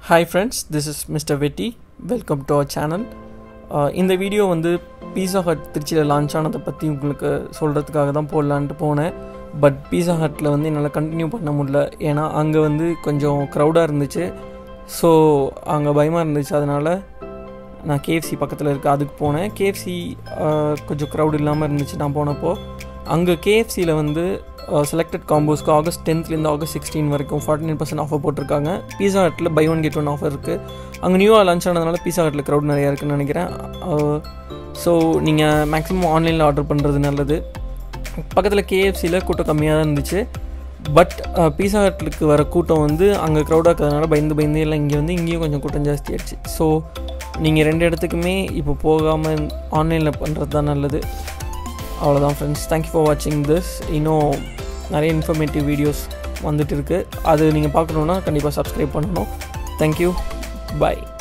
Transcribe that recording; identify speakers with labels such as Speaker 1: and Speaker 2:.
Speaker 1: hi friends this is mister Vetti welcome to our channel இந்த video வந்து Pizza hut திருச்சியில் launch ஆனதை பற்றி உங்களுக்கு சொல்கிறதுக்காக தான் போடலான்ட்டு போனேன் பட் பீஸா ஹட்டில் வந்து என்னால் கண்டினியூ பண்ண முடியல ஏன்னா அங்கே வந்து கொஞ்சம் க்ரௌடாக இருந்துச்சு ஸோ அங்கே பயமாக இருந்துச்சு அதனால் நான் கேஎஃப்சி பக்கத்தில் இருக்க அதுக்கு போனேன் கேஎஃப்சி கொஞ்சம் க்ரௌட் இல்லாமல் இருந்துச்சு நான் போனப்போ அங்கே கேஎஃப்சியில் வந்து செலக்டட் காம்போஸ்க்கு ஆகஸ்ட் டென்த்லேருந்து ஆகஸ்ட் சிக்ஸ்டீன் வரைக்கும் ஃபார்ட்டி நைன் பர்சன்ட் ஆஃபர் போட்டிருக்காங்க பீஸா ஹட்டில் buy one get one offer இருக்குது அங்கே நியூவாக லான்ச் ஆனதுனால பீஸா ஹட்டில் க்ரௌட் நிறையா இருக்குன்னு நினைக்கிறேன் ஸோ நீங்கள் மேக்ஸிமம் ஆன்லைனில் ஆர்டர் பண்ணுறது நல்லது பக்கத்தில் கேஎஃப்சியில் கூட்டம் கம்மியாக தான் இருந்துச்சு பட் பீஸா ஹட்லுக்கு வர கூட்டம் வந்து அங்கே க்ரௌடாக இருக்கிறதுனால பயந்து பயந்து எல்லாம் இங்கே வந்து இங்கேயும் கொஞ்சம் கூட்டம் ஜாஸ்தி ஆயிடுச்சு ஸோ நீங்கள் ரெண்டு இடத்துக்குமே இப்போ போகாமல் ஆன்லைனில் பண்ணுறது தான் நல்லது அவ்வளோதான் ஃப்ரெண்ட்ஸ் தேங்க்யூ ஃபார் வாட்சிங் திஸ் இன்னும் நிறைய இன்ஃபர்மேட்டிவ் வீடியோஸ் வந்துட்டு இருக்குது அது நீங்கள் பார்க்கணுன்னா கண்டிப்பாக சப்ஸ்கிரைப் பண்ணணும் தேங்க்யூ பாய்